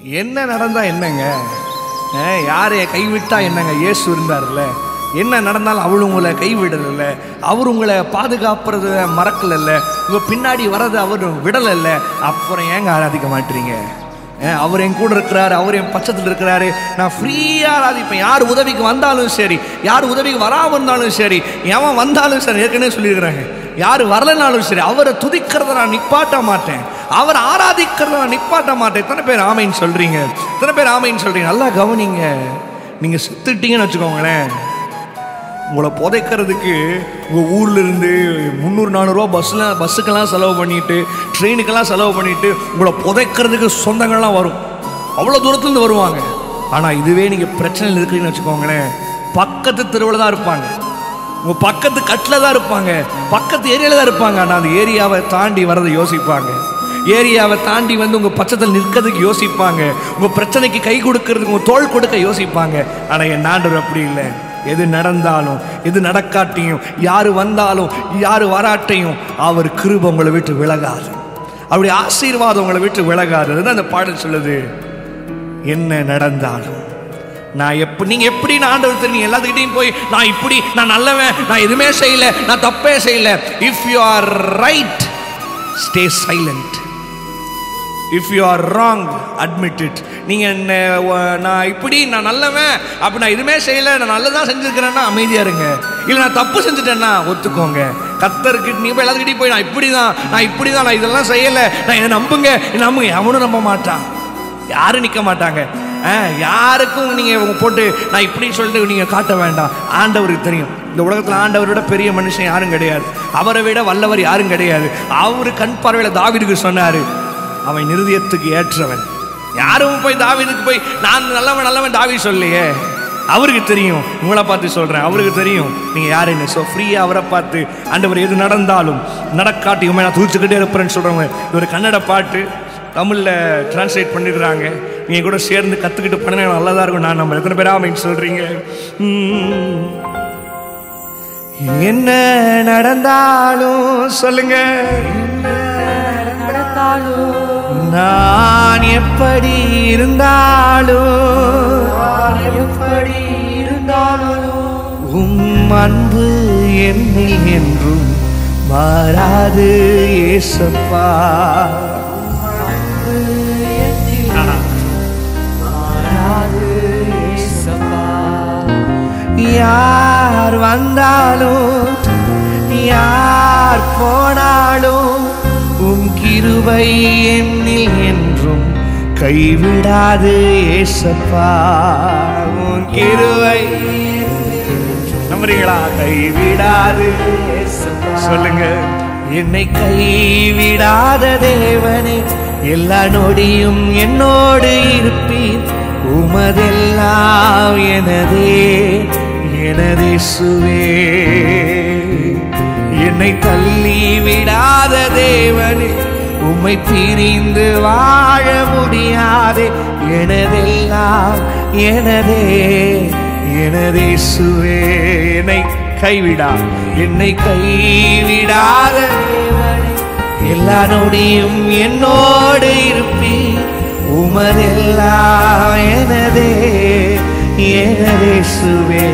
என்ன நடந்தா என்னங்க அஹ், யாரை கைவிட்டா என்னங்க இயேசு இருந்தார்ல என்ன நடந்தாலும் அவள் உங்களை கைவிடல அவர் உங்களை பாதுகாப்புறது மறக்கலல்ல உங்க பின்னாடி வர்றது அவர் விடலல்ல அப்புறம் ஏங்க ஆராதிக்க மாட்டீங்க அஹ், அவர் என் கூட இருக்கிறாரு அவர் என் பட்சத்தில் இருக்கிறாரு நான் ஃப்ரீயாக ஆராதிப்பேன் யார் உதவிக்கு வந்தாலும் சரி யார் உதவிக்கு வராமல் இருந்தாலும் சரி எவன் வந்தாலும் சரி ஏற்கனவே சொல்லியிருக்கிறாங்க யார் வரலனாலும் சரி அவரை துதிக்கிறத நான் நிப்பாட்ட மாட்டேன் அவர் ஆராதிக்கிறத நான் நிப்பாட்ட மாட்டேன் எத்தனை பேர் ஆமைன்னு சொல்றீங்க எத்தனை பேர் ஆமைன்னு சொல்றீங்க நல்லா கவனிங்க நீங்க செத்துட்டீங்கன்னு வச்சுக்கோங்களேன் உங்களை புதைக்கிறதுக்கு உங்கள் ஊர்ல இருந்து முந்நூறு நானூறுரூவா பஸ்ஸில் பஸ்ஸுக்கெல்லாம் செலவு பண்ணிட்டு ட்ரெயினுக்கெல்லாம் செலவு பண்ணிட்டு உங்களை புதைக்கிறதுக்கு சொந்தங்கள்லாம் வரும் அவ்வளோ தூரத்துலேருந்து வருவாங்க ஆனால் இதுவே நீங்கள் பிரச்சனையில் இருக்கிறீங்கன்னு வச்சுக்கோங்களேன் பக்கத்து தெருவில் தான் இருப்பாங்க உங்கள் பக்கத்து கட்டில் தான் இருப்பாங்க பக்கத்து ஏரியாவில் தான் இருப்பாங்க ஆனால் அந்த ஏரியாவை தாண்டி வரதை யோசிப்பாங்க ஏரியாவை தாண்டி வந்து உங்கள் பட்சத்தில் நிற்கிறதுக்கு யோசிப்பாங்க உங்கள் பிரச்சனைக்கு கை கொடுக்கறதுக்கு உங்கள் தோள் கொடுக்க யோசிப்பாங்க ஆனால் என் ஆண்டவர் அப்படி இல்லை எது நடந்தாலும் எது நடக்காட்டியும் யார் வந்தாலும் யார் வராட்டையும் அவர் கிருப உங்களை விட்டு விலகாது அவருடைய ஆசீர்வாதம் உங்களை விட்டு விலகாது அதுதான் அந்த பாடல் சொல்லுது என்ன நடந்தாலும் நான் எப்படி நீங்க எப்படி நான் ஆண்டவர் தெரியும் எல்லாத்துக்கிட்டையும் போய் நான் இப்படி நான் நல்லவன் நான் எதுவுமே செய்யல நான் தப்பே செய்யல if you are right stay silent if you are wrong admit it நீங்கள் என்ன வ- நான் இப்படி நான் நல்லவன் அப்படி நான் எதுவுமே செய்யலை நான் நல்லதாக செஞ்சுருக்கிறேன்னா அமைதியாக இருங்க இல்லை நான் தப்பு செஞ்சுட்டேன்னா ஒத்துக்கோங்க கத்தருக்கு நீ போய் எல்லாத்துக்கிட்டையும் போய் நான் இப்படி தான் நான் இப்படி தான் நான் இதெல்லாம் செய்யலை நான் இதை நம்புங்க இதை நம்புங்க எவனும் நம்ப மாட்டான் யாரும் நிற்க மாட்டாங்க ஆ, யாருக்கும் நீங்கள் போட்டு நான் இப்படி சொல்லிட்டு நீங்கள் காட்ட வேண்டாம் ஆண்டவருக்கு தெரியும் இந்த உலகத்தில் ஆண்டவரோட பெரிய மனுஷன் யாரும் கிடையாது அவரை விட வல்லவர் யாரும் கிடையாது அவர் கண் பார்வையில் தாவீதுக்கு சொன்னார் அவன் நிருதயத்துக்கு ஏற்றவன் யாரும் போய் தாவீதுக்கு போய் நான் நல்லவன் நல்லவன் தாவி சொல்லையே அவருக்கு தெரியும் உங்களை பார்த்து சொல்கிறேன் அவருக்கு தெரியும் நீங்கள் யாருன்னு ஸோ ஃப்ரீயாக அவரை பார்த்து ஆண்டவர் எது நடந்தாலும் நடக்காட்டியுமே நான் தூச்சுக்கிட்டே இருப்பேன்னு சொல்கிறவங்க இது ஒரு கன்னட பாட்டு தமிழில் டிரான்ஸ்லேட் பண்ணிருக்கிறாங்க நீங்கள் கூட சேர்ந்து கற்றுக்கிட்டு பண்ணினா நல்லதாக இருக்கும் நான் நம்ம எத்தனை பேரா அமைன்னு சொல்கிறீங்க என்ன நடந்தாலும் சொல்லுங்க நான் எப்படி இருந்தாலும் எப்படி இருந்தாலும் உம் அன்பு என்னில் என்றும் மாறாது ஏசப்பா யார் வந்தாலும் யார் போனாலும் உம் கிருபை என்னில் என்றும் கைவிடாது ஏசப்பா உன் கிருபை நம்புறீங்களா கைவிடாது சொல்லுங்க என்னை கைவிடாத தேவனே எல்லா நொடியும் என்னோடு இருப்பீர் உமதெல்லாம் எனதே எனதே சுவே என்னை தள்ளி விடாத தேவனே உம்மை பிரிந்து வாழ முடியாதே எனதெல்லாம் எனதே எனதே சுவே என்னை கைவிடா என்னை கைவிடாத தேவனே, எல்லா நொடியும் என்னோடு இருப்பீ உமதெல்லாம் எனதே எனதே சுவே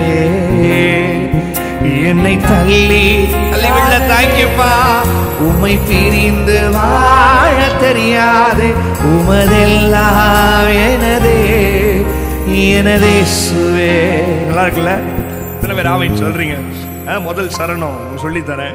என்னை தள்ளி தள்ளி விட தாங்கிப்பா உம்மை பிரிந்து வாழ தெரியாது உமதெல்லாம் எனதே எனதே சுவே நல்லா இருக்குல்ல இத்தனை பேர் ஆமைன்னு சொல்றீங்க ஆ, முதல் சரணம் சொல்லித்தரேன்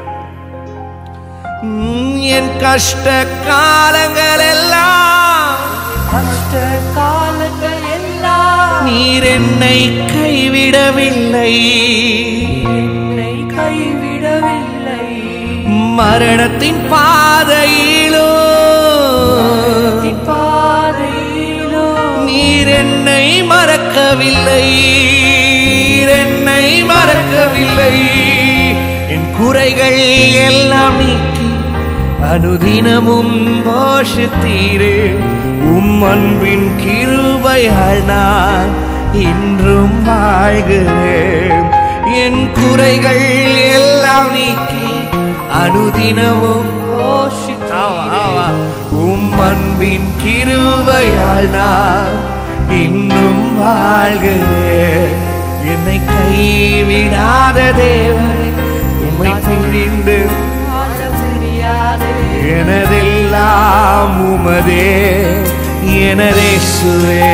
உம், என் கஷ்ட காலங்கள் எல்லாம் கஷ்ட காலங்கள் எல்லாம் நீர் என்னை கைவிடவில்லை என்னை கைவிடவில்லை மரணத்தின் பாதையிலோ என் பாதையிலோ நீர் என்னை மறக்கவில்லை நீர் என்னை மறக்கவில்லை என் குறைகள் எல்லாம் நீக்கி அனுதினமும் போஷத்தீரே உம் அன்பின் கிருபையால் நான் இன்றும் வாழ்கிறேன் என் குறைகள் எல்லாம் நீக்கி அனுதினமும் போஷித்து ஆமா, ஆமா. உம் அன்பின் கிருபையால் நான் இன்னும் வாழ்கிறேன் என்னை கைவிடாத தேவனை உம்மை பிரிந்து வாழ தெரியாதே எனதெல்லாம் உமதே எனதேசுவே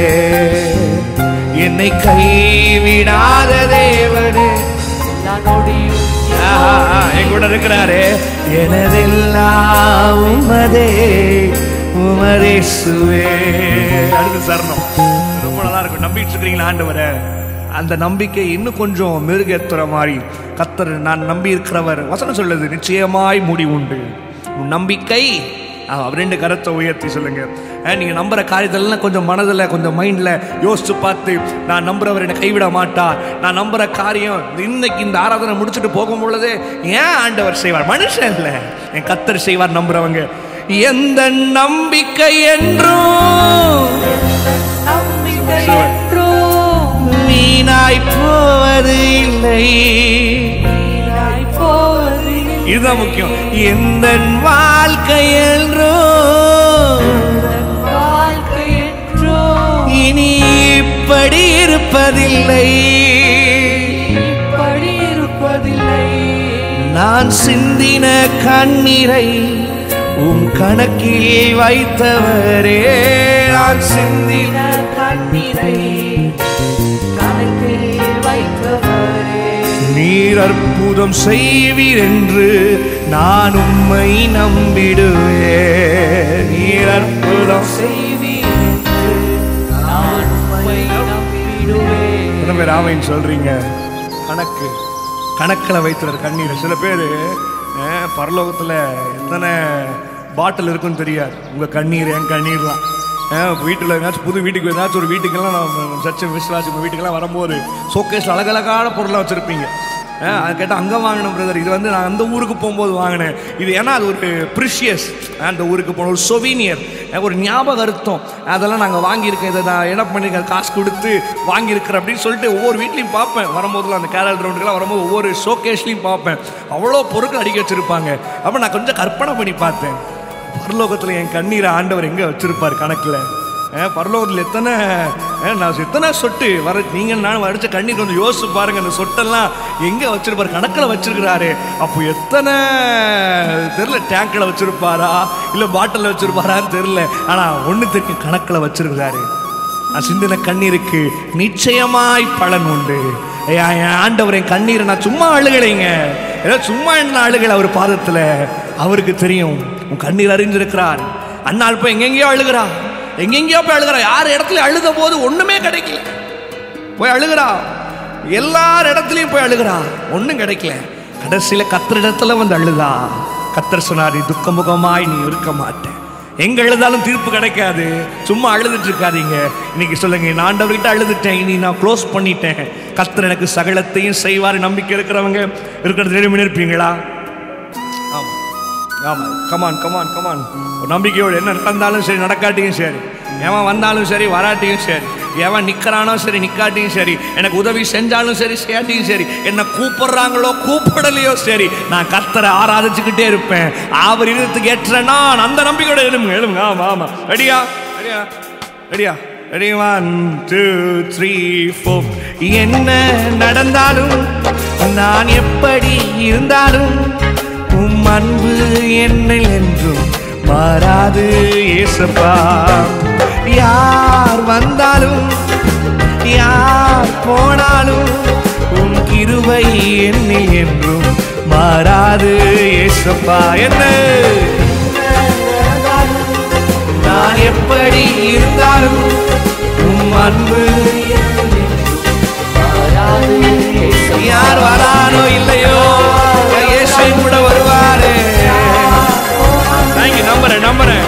என்னை கைவிடாத தேவனே எல்லா நொடியும் ஆஹா, என் கூட இருக்கிறாரே எனதெல்லாம் உமதே உமதேசுவே அடுத்த சரணம் ரொம்ப நல்லா இருக்கும் நம்பிட்டு இருக்கிறீங்களா ஆண்டவரை அந்த நம்பிக்கை இன்னும் கொஞ்சம் மெருகேத்துற மாதிரி கத்தர் நான் நம்பி இருக்கிறவர் வசனம் சொல்லுது நிச்சயமாய் முடிவு உண்டு உன் நம்பிக்கை ஆ, ரெண்டு கரத்தை உயர்த்தி சொல்லுங்க ஆ, நீங்க நம்புற காரியத்தெல்லாம் கொஞ்சம் மனதில் கொஞ்சம் மைண்ட்ல யோசிச்சு பார்த்து நான் நம்புறவர் என்னை கைவிட மாட்டார் நான் நம்புற காரியம் இன்னைக்கு இந்த ஆராதனை முடிச்சுட்டு போகும் பொழுதே ஏன் ஆண்டவர் செய்வார் மனுஷன் இல்லை என் கத்தர் செய்வார் நம்புறவங்க எந்த நம்பிக்கை என்றும் நம்பிக்கை Sure. என்றும் வீணாய் போவது இல்லை வீணாய் போவது இதுதான் முக்கியம் எந்த வாழ்க்கை என்றும் உந்தன் வாழ்க்கை என்றும் இனி இப்படி இருப்பதில்லை இப்படி இருப்பதில்லை நான் சிந்தின கண்ணீரை உன் கணக்கில் வைத்தவரே நான் சிந்தின சிந்தின கண்ணீரை கணக்கில் வைத்தவரே நீர் அற்புதம் செய்வீர் என்று நான் உம்மை நம்பிடுவேன் நீர் அற்புதம் செய்வீர் என்று நான் உம்மை நம்பிடுவேன் என்ன பேர் ஆமைன்னு சொல்றீங்க கணக்கு கணக்கில் வைத்துறார் கண்ணீரை சில பேர் பரலோகத்தில் எத்தனை பாட்டில் இருக்குன்னு தெரியாது உங்கள் கண்ணீர் என் கண்ணீர்லாம் வீட்டில் எங்கேயாச்சும் புது வீட்டுக்கு ஏதாச்சும் ஒரு வீட்டுக்கெல்லாம் நம்ம சர்ச்சை விசுவாசி வீட்டுக்கெல்லாம் வரும்போது ஷோகேஸில் அழகழகான பொருளாக வச்சுருப்பீங்க அது கேட்டால் அங்கே வாங்கினேன் பிரதர் இது வந்து நான் அந்த ஊருக்கு போகும்போது வாங்கினேன் இது ஏன்னா அது ஒரு ப்ரிஷியஸ் அந்த ஊருக்கு போன ஒரு சொவீனியர் ஒரு ஞாபக அர்த்தம் அதெல்லாம் நாங்கள் வாங்கியிருக்கேன் இதை நான் என்ன பண்ணியிருக்கேன் காசு கொடுத்து வாங்கியிருக்கிறேன் அப்படின்னு சொல்லிட்டு ஒவ்வொரு வீட்லையும் பார்ப்பேன் வரும்போதுலாம் அந்த கேரல் ரவுண்டுக்கெல்லாம் வரும்போது ஒவ்வொரு ஷோகேஸ்லையும் பார்ப்பேன் அவ்வளோ பொருட்கள் அடிக்க வச்சுருப்பாங்க அப்போ நான் கொஞ்சம் கற்பனை பண்ணி பார்த்தேன் பரலோகத்தில் என் கண்ணீரை ஆண்டவர் எங்கே வச்சுருப்பார் கணக்கில் பரலோகத்தில் எத்தனை அஹ், நான் எத்தனை சொட்டு வர நீங்கள் நான் வடிச்ச கண்ணீர் கொஞ்சம் யோசிச்சு பாருங்க அந்த சொட்டெல்லாம் எங்கே வச்சிருப்பாரு கணக்கில் வச்சிருக்கிறாரு அப்போ எத்தனை தெரில டேங்கில் வச்சிருப்பாரா இல்லை பாட்டிலில் வச்சிருப்பாரான்னு தெரில ஆனால் ஒன்று தெரியும் கணக்கில் வச்சிருக்கிறாரு நான் சிந்தின கண்ணீருக்கு நிச்சயமாய் பலன் உண்டு ஐயா, என் ஆண்டவர் என் கண்ணீரை நான் சும்மா அழுகலைங்க ஏதோ சும்மா என்ன அழுகலை அவர் பாதத்தில் அவருக்கு தெரியும் உன் கண்ணீர் அறிஞ்சிருக்கிறார் அண்ணாள் போய் எங்கெங்கேயோ அழுகிறா எங்கெங்கேயோ போய் அழுகிறா யார் இடத்துல அழுத போது ஒண்ணுமே கிடைக்கல போய் அழுகிறா எல்லார் இடத்துலையும் போய் அழுகிறா ஒன்றும் கிடைக்கல கடைசியில கத்தர் இடத்துல வந்து அழுதா கத்தர் சொன்னார் நீ துக்கமுகமாய் நீ இருக்க மாட்டேன் எங்க அழுதாலும் தீர்ப்பு கிடைக்காது சும்மா அழுதுட்டு இருக்காதீங்க இன்னைக்கு சொல்லுங்க நான் ஆண்டவர்கிட்ட அழுதுட்டேன் இனி நான் க்ளோஸ் பண்ணிட்டேன் கத்தர் எனக்கு சகலத்தையும் செய்வார் நம்பிக்கை இருக்கிறவங்க இருக்கிறது ரெடி இருப்பீங்களா ஆமா ஆமா கமான் கமான் கமான் ஒரு நம்பிக்கையோடு என்ன நடந்தாலும் சரி நடக்காட்டியும் சரி எவன் வந்தாலும் சரி வராட்டியும் சரி எவன் நிற்கிறானோ சரி நிக்காட்டியும் சரி எனக்கு உதவி செஞ்சாலும் சரி செய்யாட்டியும் சரி என்ன கூப்பிடுறாங்களோ கூப்பிடலையோ சரி நான் கர்த்தரை ஆராதிச்சுக்கிட்டே இருப்பேன் அவர் இருதத்துக்கு ஏற்ற நான் அந்த நம்பிக்கையோட எழுமுங்க எழுமுங்க ஆமா ஆமா ரெடியா ரெடியா ரெடியா ready one two three four என்ன நடந்தாலும் நான் எப்படி இருந்தாலும் உம் அன்பு என்னில் என்றும் மாறாது ஏசப்பா யார் வந்தாலும் யார் போனாலும் உன் கிருபை என்னில் என்றும் மாறாது ஏசப்பா என்ன நான் எப்படி இருந்தாலும் உம் அன்பு யார் வரானோ இல்லையோ இயேசு கூட வருவாரு தேங்க்யூ நம்புறேன் நம்புறேன்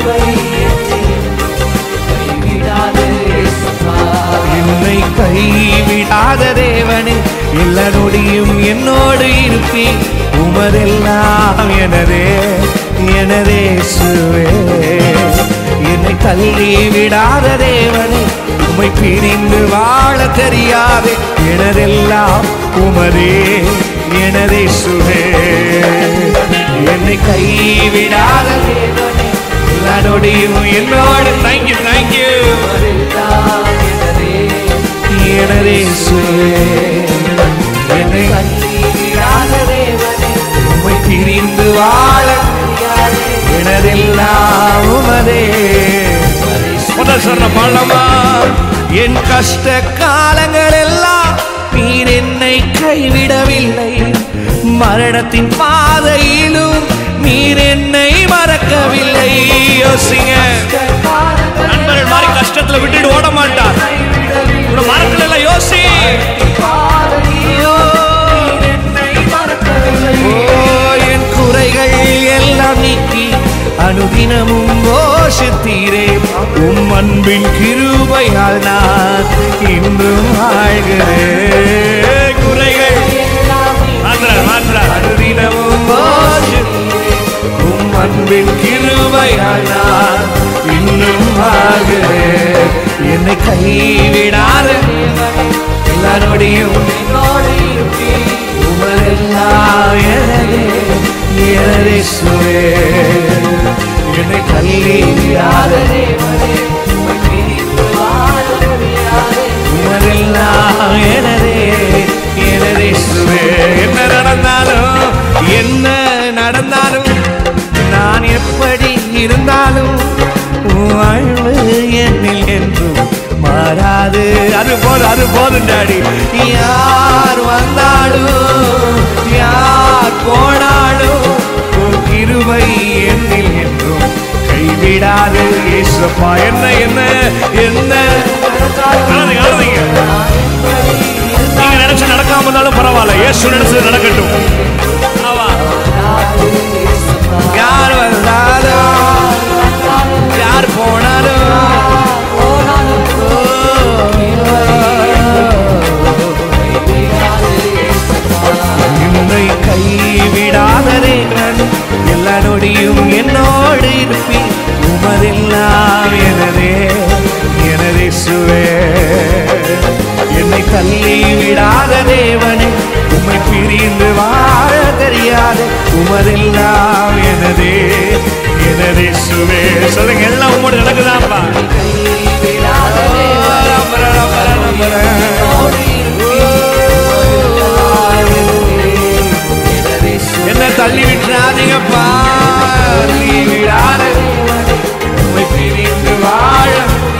என்னை கைவிடாத தேவனே எல்லா நொடியும் என்னோடு இருப்பி உமதெல்லாம் எனதே எனதே சுவே என்னை தள்ளி விடாத தேவனே உம்மை பிரிந்து வாழ தெரியாது எனதெல்லாம் உமதே எனதே சுவே என்னை கைவிடாத தேவனே எல்லா நொடியும் என்னோடு தேங்க்யூ தேங்க்யூ எல்லாம் எனதே எனதே என்னை கைவிடாத தேவனே உம்மை பிரிந்து வாழ அறியாதே எனதெல்லாம் உமதே முதல் சொன்ன பழமா என் கஷ்ட காலங்கள் எல்லாம் நீர் என்னை கைவிடவில்லை மரணத்தின் பாதையிலும் நீர் என்னை மறக்கவில்லை யோசிங்க நண்பர்கள் மாதிரி கஷ்டத்துல விட்டுட்டு ஓட மாட்டார் உன்னை மறக்கல யோசி ஐயோ, ஓ, என் குறைகள் எல்லாம் நீக்கி அனுதினமும் போஷத்தீரே உம் அன்பின் கிருபையால் நான் இன்றும் வாழ்கிறேன் குறைகள் மாத்திர மாத்திர அனுதினமும் போஷத்தீரே உம் அன்பின் கிருபையால் நான் இன்னும் வாழ்கிறேன் என்னை கைவிடாத எல்லாரோடையும் உமரெல்லாம் எனதே எனதே சுவே என்னை கல்லீராத உமரெல்லாம் எனதே எனதே சுவே என்ன நடந்தாலும் என்ன நடந்தாலும் நான் எப்படி இருந்தாலும் உன் வாழ்வு என்னில் என்றும் மாறாது அது போதும் அது போதும் டாடி யார் வந்தாலும் யார் போனாலும் உன் கிருபை என்னில் என்றும் கைவிடாது இயேசுப்பா என்ன என்ன என்ன அழுதுங்க, அழுதுங்க. நீங்க நினைச்சு நடக்காம இருந்தாலும் பரவாயில்ல இயேசு நினைச்சு நடக்கட்டும் ஆமா. யார் வந்தாலும் யார் போனாலும் என்னை கைவிடாத தேவன் எல்லா நொடியும் என்னோடு இருப்பி உமதெல்லாம் எனதே எனதே சுவே என்னை தள்ளி விடாத தேவனே உம்மை பிரிந்து வாழ தெரியாது உமதெல்லாம் எனதே எனதே சுவே சொல்லுங்க எல்லாம் உம்மோடு நடக்குதாப்பா நம்புற, நம்புற, நம்புற. என்ன தள்ளி விட்டுறாதீங்கப்பா தள்ளி விடாத உம்மை பிரிந்து வாழ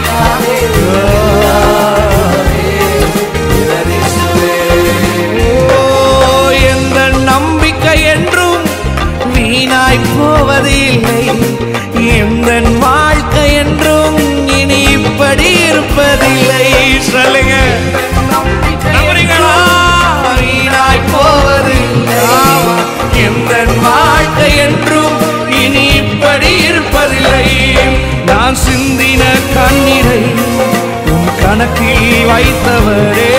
ஓ, எந்த நம்பிக்கை என்றும் வீணாய் போவது இல்லை எந்த வாழ்க்கை என்றும் இனி இப்படி இருப்பதில்லை சொல்லுங்க நம்புறீங்களா? வீணாய் போவதில்லை. ஆமா. எந்த வாழ்க்கை என்றும் இனி இப்படி இருப்பதில்லை நான் சிந்தின கண்ணீரை உன் கணக்கில் வைத்தவரே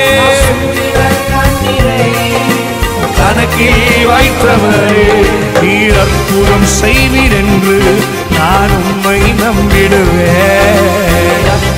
கணக்கில் வைத்தவரே நீர் அற்புதம் செய்வீர் என்று நான் உம்மை நம்பிடுவேன்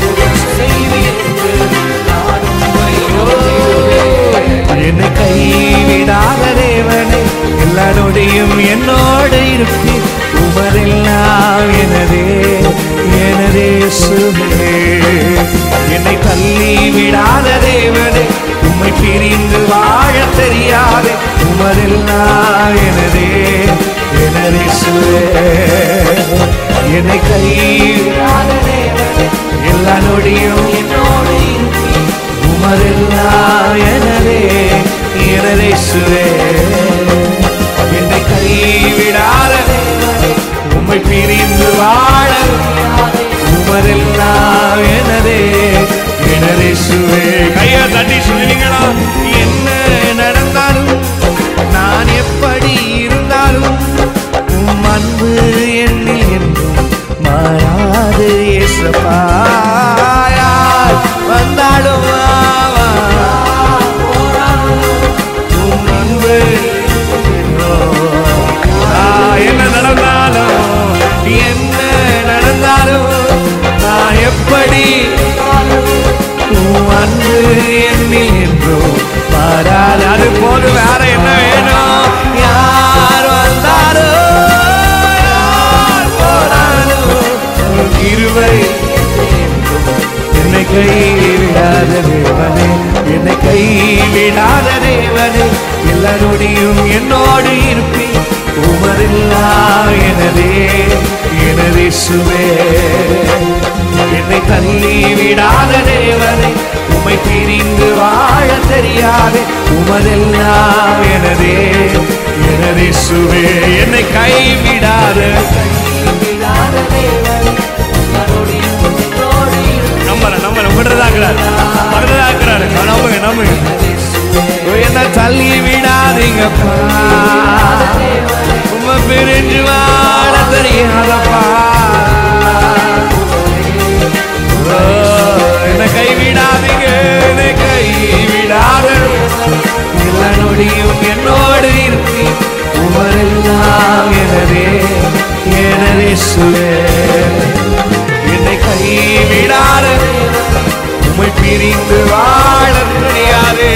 என்னை கைவிடாத தேவனே எல்லா நொடியும் என்னோடு இருப்பீர் உமரெல்லாம் எனதே எனதே சுமே என்னை தள்ளி விடாத தேவனே உம்மை பிரிந்து வாழ தெரியாது உமரெல்லாம் எனதே எனதே சுவே என்னை கைவிடாத தேவனே எல்லா நொடியும் என்னோடு இருப்பீர் உமரெல்லாம் எனதே எனதே சுவே என்னை கைவிடாத உம்மை பிரிந்து வாழ உமரெல்லாம் எனதே எனதே சுவே கையை தட்டி சொல்லுவீங்களா என்ன நடந்தாலும் நான் எப்படி இருந்தாலும் உம் அன்பு என்னில் என்றும் மாறாது இயேசப்பா கைவிடாத தேவனே என்னை கைவிடாத தேவனே எல்லா நொடியும் என்னோடு இருப்பி உமரில்லா எனதே எனதே சுவே என்னை தள்ளி விடாத தேவனே உமை பிரிந்து வாழ தெரியாதே உமதெல்லாம் எனதே எனதே சுவே என்னை கைவிடாத விடாத தேவனே மறுபடியும் உன்னோடு இரு. நம்பர நம்பர விடுறதாக்குறாரு விடுறதாக்குறாரு நம்புங்க நம்புங்க என்ன தள்ளி விடாதீங்கப்பா உம பிரிஞ்சு வாழ தெரியாதப்பா ஓ, என்னை கைவிடாதீங்க என்னை கைவிடாத எல்லா நொடியும் என்னோடு இருப்பி உமரெல்லாம் எனதே எனதே சுவே என்னை கைவிடாத உம்மை பிரிந்து வாழ முடியாதே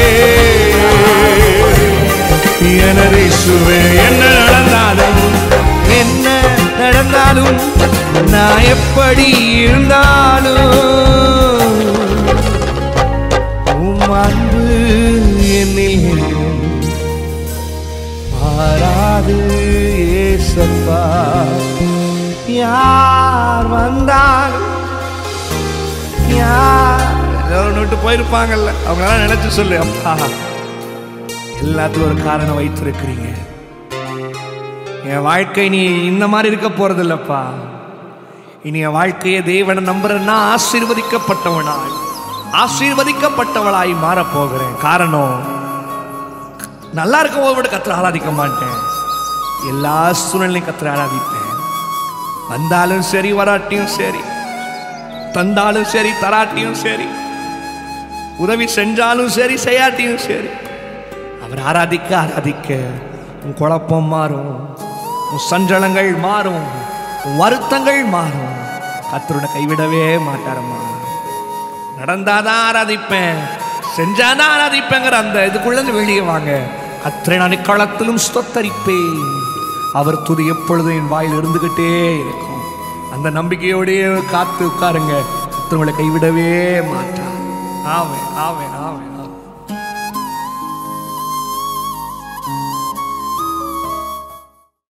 எனதே சுவே என்ன நடந்தாலும் என்ன நடந்தாலும் நான் எப்படி இருந்தாலும் உம் அன்பு என்னில் என்றும் மாறாது ஏசப்பா யார் வந்தால் யார் எல்லாரும் விட்டு போயிருப்பாங்கல்ல அவங்களால நினைச்சு சொல்லு அப்பா எல்லாத்துக்கும் ஒரு காரணம் வைத்திருக்கிறீங்க என் வாழ்க்கை நீ இந்த மாதிரி இருக்க போறது இல்லப்பா இனி என் வாழ்க்கையை தேவனை நம்புறேன்னா ஆசீர்வதிக்கப்பட்டவனாய் ஆசீர்வதிக்கப்பட்டவளாய் மாறப் போகிறேன் காரணம் நல்லா இருக்கவங்க விட கத்திர ஆராதிக்க மாட்டேன் எல்லா சூழ்நிலையும் கத்திர ஆராதிப்பேன் வந்தாலும் சரி வராட்டியும் சரி தந்தாலும் சரி தராட்டியும் சரி உதவி செஞ்சாலும் சரி செய்யாட்டியும் சரி அவர் ஆராதிக்க ஆராதிக்க உன் குழப்பம் மாறும் உன் சஞ்சலங்கள் மாறும் உன் வருத்தங்கள் மாறும் கத்தருனை கைவிடவே மாட்டாரம்மா நடந்தாதான் ஆராதிப்பேன் செஞ்சாதான் ஆராதிப்பேங்கிற அந்த இதுக்குள்ள இருந்து வெளியே வாங்க கத்திரை நான் களத்திலும் ஸ்தோத்தரிப்பேன் அவர் துதி எப்பொழுதும் என் வாயில் இருந்துகிட்டே இருக்கும் அந்த நம்பிக்கையோடயே காத்து உட்காருங்க கத்தர் உங்களை கைவிடவே மாட்டார் ஆவே ஆவே ஆவே